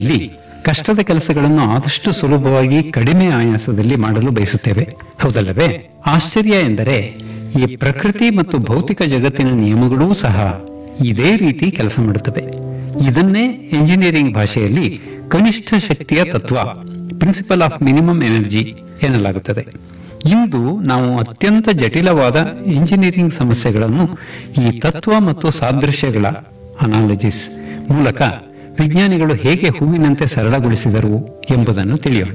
ಜೀವನದಲ್ಲಿ ಕಷ್ಟದ ಕೆಲಸಗಳನ್ನು ಆದಷ್ಟು ಸುಲಭವಾಗಿ ಕಡಿಮೆ ಆಯಾಸದಲ್ಲಿ ಮಾಡಲು ಬಯಸುತ್ತೇವೆ ಹೌದಲ್ಲವೇ ಆಶ್ಚರ್ಯ ಎಂದರೆ ಈ ಪ್ರಕೃತಿ ಮತ್ತು ಭೌತಿಕ ಜಗತ್ತಿನ ನಿಯಮಗಳೂ ಸಹ ಇದೇ ರೀತಿ ಕೆಲಸ ಮಾಡುತ್ತವೆ ಇದನ್ನೇ ಎಂಜಿನಿಯರಿಂಗ್ ಭಾಷೆಯಲ್ಲಿ ಕನಿಷ್ಠ ಶಕ್ತಿಯ ತತ್ವ ಪ್ರಿನ್ಸಿಪಲ್ ಆಫ್ ಮಿನಿಮಮ್ ಎನರ್ಜಿ ಎನ್ನಲಾಗುತ್ತದೆ ಇಂದು ನಾವು ಅತ್ಯಂತ ಜಟಿಲವಾದ ಇಂಜಿನಿಯರಿಂಗ್ ಸಮಸ್ಯೆಗಳನ್ನು ಈ ತತ್ವ ಮತ್ತು ಸಾದೃಶ್ಯಗಳ ಅನಾಲಜಿಸ್ ಮೂಲಕ ವಿಜ್ಞಾನಿಗಳು ಹೇಗೆ ಹೂವಿನಂತೆ ಸರಳಗೊಳಿಸಿದರು ಎಂಬುದನ್ನು ತಿಳಿಯೋಣ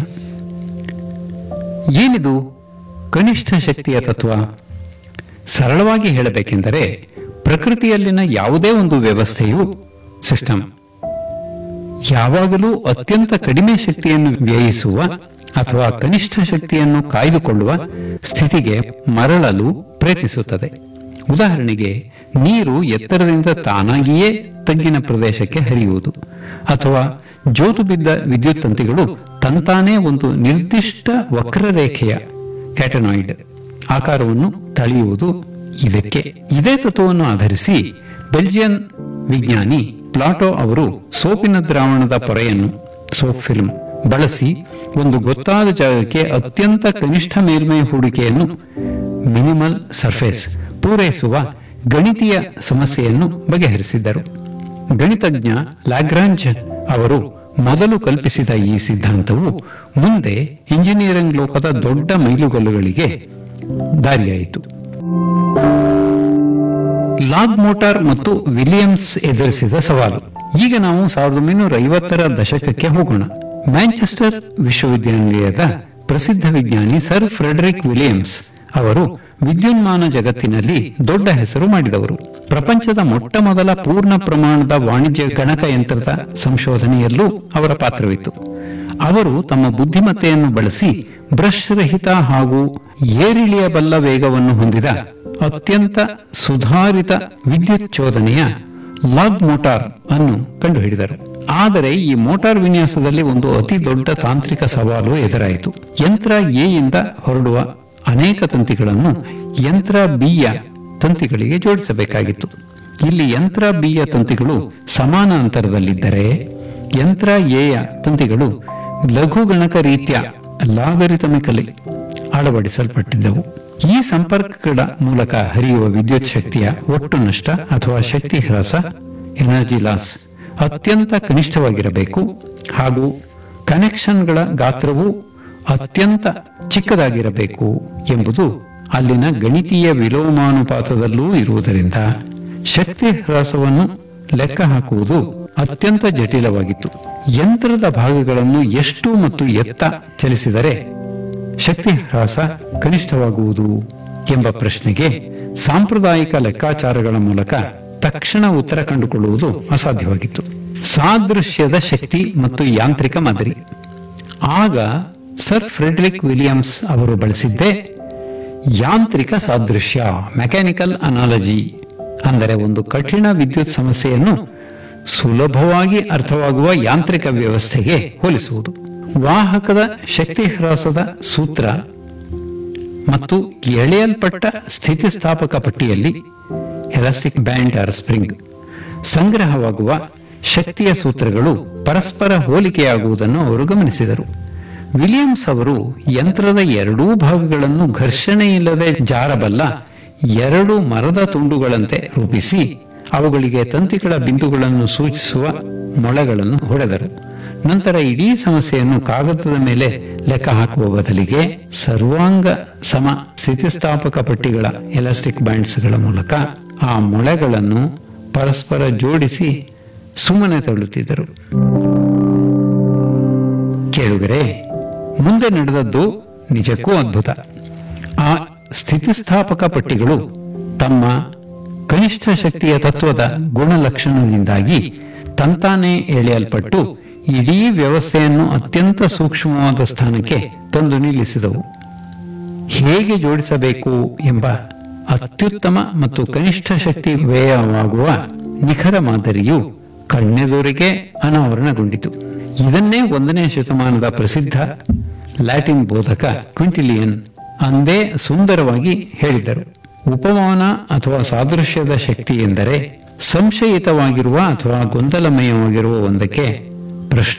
ಏನಿದು ಕನಿಷ್ಠ ಶಕ್ತಿಯ ತತ್ವ ಸರಳವಾಗಿ ಹೇಳಬೇಕೆಂದರೆ ಪ್ರಕೃತಿಯಲ್ಲಿನ ಯಾವುದೇ ಒಂದು ವ್ಯವಸ್ಥೆಯು ಸಿಸ್ಟಮ್ ಯಾವಾಗಲೂ ಅತ್ಯಂತ ಕಡಿಮೆ ಶಕ್ತಿಯನ್ನು ವ್ಯಯಿಸುವ ಅಥವಾ ಕನಿಷ್ಠ ಶಕ್ತಿಯನ್ನು ಕಾಯ್ದುಕೊಳ್ಳುವ ಸ್ಥಿತಿಗೆ ಮರಳಲು ಪ್ರಯತ್ನಿಸುತ್ತದೆ ಉದಾಹರಣೆಗೆ ನೀರು ಎತ್ತರದಿಂದ ತಾನಾಗಿಯೇ ತಗ್ಗಿನ ಪ್ರದೇಶಕ್ಕೆ ಹರಿಯುವುದು ಅಥವಾ ಜೋತು ಬಿದ್ದ ವಿದ್ಯುತ್ ತಂತಿಗಳು ತಂತಾನೇ ಒಂದು ನಿರ್ದಿಷ್ಟ ವಕ್ರರೇಖೆಯ ಕ್ಯಾಟನಾಯ್ಡ್ ಆಕಾರವನ್ನು ತಳೆಯುವುದು ಇದಕ್ಕೆ ಇದೇ ತತ್ವವನ್ನು ಆಧರಿಸಿ ಬೆಲ್ಜಿಯನ್ ವಿಜ್ಞಾನಿ ಪ್ಲಾಟೋ ಅವರು ಸೋಪಿನ ದ್ರಾವಣದ ಪೊರೆಯನ್ನು ಸೋಪ್ ಫಿಲ್ಮ್ ಬಳಸಿ ಒಂದು ಗೊತ್ತಾದ ಜಾಗಕ್ಕೆ ಅತ್ಯಂತ ಕನಿಷ್ಠ ಮೇಲ್ಮೈ ಹೂಡಿಕೆಯನ್ನು ಮಿನಿಮಲ್ ಸರ್ಫೇಸ್ ಪೂರೈಸುವ ಗಣಿತೀಯ ಸಮಸ್ಯೆಯನ್ನು ಬಗೆಹರಿಸಿದ್ದರು ಗಣಿತಜ್ಞ ಲ್ಯಾಗ್ರಾಂಜ್ ಅವರು ಮೊದಲು ಕಲ್ಪಿಸಿದ ಈ ಸಿದ್ಧಾಂತವು ಮುಂದೆ ಇಂಜಿನಿಯರಿಂಗ್ ಲೋಕದ ದೊಡ್ಡ ಮೈಲುಗಲ್ಲುಗಳಿಗೆ ದಾರಿಯಾಯಿತು ಲಾಗ್ ಮೋಟಾರ್ ಮತ್ತು ವಿಲಿಯಮ್ಸ್ ಎದುರಿಸಿದ ಸವಾಲು ಈಗ ನಾವು ಸಾವಿರದ ಒಂಬೈನೂರ ಐವತ್ತರ ದಶಕಕ್ಕೆ ಹೋಗೋಣ ಮ್ಯಾಂಚೆಸ್ಟರ್ ವಿಶ್ವವಿದ್ಯಾನಿಲಯದ ಪ್ರಸಿದ್ಧ ವಿಜ್ಞಾನಿ ಸರ್ ಫ್ರೆಡರಿಕ್ ವಿಲಿಯಮ್ಸ್ ಅವರು ವಿದ್ಯುನ್ಮಾನ ಜಗತ್ತಿನಲ್ಲಿ ದೊಡ್ಡ ಹೆಸರು ಮಾಡಿದವರು ಪ್ರಪಂಚದ ಮೊಟ್ಟ ಮೊದಲ ಪೂರ್ಣ ಪ್ರಮಾಣದ ವಾಣಿಜ್ಯ ಗಣಕಯಂತ್ರದ ಸಂಶೋಧನೆಯಲ್ಲೂ ಅವರ ಪಾತ್ರವಿತ್ತು ಅವರು ತಮ್ಮ ಬುದ್ಧಿಮತ್ತೆಯನ್ನು ಬಳಸಿ ಬ್ರಷ್ ರಹಿತ ಹಾಗೂ ಏರಿಳಿಯಬಲ್ಲ ವೇಗವನ್ನು ಹೊಂದಿದ ಅತ್ಯಂತ ಸುಧಾರಿತ ವಿದ್ಯುತ್ ಚೋದನೆಯ ಲಾಗ್ ಮೋಟಾರ್ ಅನ್ನು ಕಂಡುಹಿಡಿದರು ಆದರೆ ಈ ಮೋಟಾರ್ ವಿನ್ಯಾಸದಲ್ಲಿ ಒಂದು ಅತಿ ದೊಡ್ಡ ತಾಂತ್ರಿಕ ಸವಾಲು ಎದುರಾಯಿತು ಯಂತ್ರ ಎ ಯಿಂದ ಹೊರಡುವ ಅನೇಕ ತಂತಿಗಳನ್ನು ಯಂತ್ರ ಬಿಯ ತಂತಿಗಳಿಗೆ ಜೋಡಿಸಬೇಕಾಗಿತ್ತು ಇಲ್ಲಿ ಯಂತ್ರ ಬಿಯ ತಂತಿಗಳು ಸಮಾನ ಅಂತರದಲ್ಲಿದ್ದರೆ ಯಂತ್ರ ಎಯ ತಂತಿಗಳು ಲಘುಗಣಕ ರೀತ್ಯ ಲಾಗರಿತಮಿಕಲಿ ಅಳವಡಿಸಲ್ಪಟ್ಟಿದ್ದವು ಈ ಸಂಪರ್ಕಗಳ ಮೂಲಕ ಹರಿಯುವ ವಿದ್ಯುತ್ ಶಕ್ತಿಯ ಒಟ್ಟು ನಷ್ಟ ಅಥವಾ ಶಕ್ತಿ ಹ್ರಾಸ ಎನರ್ಜಿ ಲಾಸ್ ಅತ್ಯಂತ ಕನಿಷ್ಠವಾಗಿರಬೇಕು ಹಾಗೂ ಕನೆಕ್ಷನ್ಗಳ ಗಾತ್ರವು ಅತ್ಯಂತ ಚಿಕ್ಕದಾಗಿರಬೇಕು ಎಂಬುದು ಅಲ್ಲಿನ ಗಣಿತೀಯ ವಿಲೋಮಾನುಪಾತದಲ್ಲೂ ಇರುವುದರಿಂದ ಶಕ್ತಿ ಹ್ರಾಸವನ್ನು ಲೆಕ್ಕ ಹಾಕುವುದು ಅತ್ಯಂತ ಜಟಿಲವಾಗಿತ್ತು ಯಂತ್ರದ ಭಾಗಗಳನ್ನು ಎಷ್ಟು ಮತ್ತು ಎತ್ತ ಚಲಿಸಿದರೆ ಶಕ್ತಿ ಹ್ರಾಸ ಕನಿಷ್ಠವಾಗುವುದು ಎಂಬ ಪ್ರಶ್ನೆಗೆ ಸಾಂಪ್ರದಾಯಿಕ ಲೆಕ್ಕಾಚಾರಗಳ ಮೂಲಕ ತಕ್ಷಣ ಉತ್ತರ ಕಂಡುಕೊಳ್ಳುವುದು ಅಸಾಧ್ಯವಾಗಿತ್ತು ಸಾದೃಶ್ಯದ ಶಕ್ತಿ ಮತ್ತು ಯಾಂತ್ರಿಕ ಮಾದರಿ ಆಗ ಸರ್ ಫ್ರೆಡ್ರಿಕ್ ವಿಲಿಯಮ್ಸ್ ಅವರು ಬಳಸಿದ್ದೇ ಯಾಂತ್ರಿಕ ಸಾದೃಶ್ಯ ಮೆಕ್ಯಾನಿಕಲ್ ಅನಾಲಜಿ ಅಂದರೆ ಒಂದು ಕಠಿಣ ವಿದ್ಯುತ್ ಸಮಸ್ಯೆಯನ್ನು ಸುಲಭವಾಗಿ ಅರ್ಥವಾಗುವ ಯಾಂತ್ರಿಕ ವ್ಯವಸ್ಥೆಗೆ ಹೋಲಿಸುವುದು ವಾಹಕದ ಶಕ್ತಿ ಹ್ರಾಸದ ಸೂತ್ರ ಮತ್ತು ಎಳೆಯಲ್ಪಟ್ಟ ಸ್ಥಿತಿಸ್ಥಾಪಕ ಪಟ್ಟಿಯಲ್ಲಿ ಎಲಾಸ್ಟಿಕ್ ಬ್ಯಾಂಡ್ ಆರ್ ಸ್ಪ್ರಿಂಗ್ ಸಂಗ್ರಹವಾಗುವ ಶಕ್ತಿಯ ಸೂತ್ರಗಳು ಪರಸ್ಪರ ಹೋಲಿಕೆಯಾಗುವುದನ್ನು ಅವರು ಗಮನಿಸಿದರು ವಿಲಿಯಮ್ಸ್ ಅವರು ಯಂತ್ರದ ಎರಡೂ ಭಾಗಗಳನ್ನು ಘರ್ಷಣೆ ಇಲ್ಲದೆ ಜಾರಬಲ್ಲ ಎರಡು ಮರದ ತುಂಡುಗಳಂತೆ ರೂಪಿಸಿ ಅವುಗಳಿಗೆ ತಂತಿಗಳ ಬಿಂದುಗಳನ್ನು ಸೂಚಿಸುವ ಮೊಳೆಗಳನ್ನು ಹೊಡೆದರು ನಂತರ ಇಡೀ ಸಮಸ್ಯೆಯನ್ನು ಕಾಗದದ ಮೇಲೆ ಲೆಕ್ಕ ಹಾಕುವ ಬದಲಿಗೆ ಸರ್ವಾಂಗ ಸಮ ಸ್ಥಿತಿಸ್ಥಾಪಕ ಪಟ್ಟಿಗಳ ಎಲಾಸ್ಟಿಕ್ ಬ್ಯಾಂಡ್ಸ್ಗಳ ಮೂಲಕ ಆ ಮೊಳೆಗಳನ್ನು ಪರಸ್ಪರ ಜೋಡಿಸಿ ಸುಮ್ಮನೆ ತಳ್ಳುತ್ತಿದ್ದರು ಕೇಳುಗರೆ ಮುಂದೆ ನಡೆದದ್ದು ನಿಜಕ್ಕೂ ಅದ್ಭುತ ಆ ಸ್ಥಿತಿಸ್ಥಾಪಕ ಪಟ್ಟಿಗಳು ತಮ್ಮ ಕನಿಷ್ಠ ಶಕ್ತಿಯ ತತ್ವದ ಗುಣಲಕ್ಷಣದಿಂದಾಗಿ ತಂತಾನೆ ಎಳೆಯಲ್ಪಟ್ಟು ಇಡೀ ವ್ಯವಸ್ಥೆಯನ್ನು ಅತ್ಯಂತ ಸೂಕ್ಷ್ಮವಾದ ಸ್ಥಾನಕ್ಕೆ ತಂದು ನಿಲ್ಲಿಸಿದವು ಹೇಗೆ ಜೋಡಿಸಬೇಕು ಎಂಬ ಅತ್ಯುತ್ತಮ ಮತ್ತು ಕನಿಷ್ಠ ಶಕ್ತಿ ವ್ಯಯವಾಗುವ ನಿಖರ ಮಾದರಿಯು ಕಣ್ಣೆದುರಿಗೆ ಅನಾವರಣಗೊಂಡಿತು ಇದನ್ನೇ ಒಂದನೇ ಶತಮಾನದ ಪ್ರಸಿದ್ಧ ಲ್ಯಾಟಿನ್ ಬೋಧಕ ಕ್ವಿಂಟಿಲಿಯನ್ ಅಂದೇ ಸುಂದರವಾಗಿ ಹೇಳಿದ್ದರು ಉಪಮಾನ ಅಥವಾ ಸಾದೃಶ್ಯದ ಶಕ್ತಿ ಎಂದರೆ ಸಂಶಯಿತವಾಗಿರುವ ಅಥವಾ ಗೊಂದಲಮಯವಾಗಿರುವ ಒಂದಕ್ಕೆ ಪ್ರಶ್ನೆ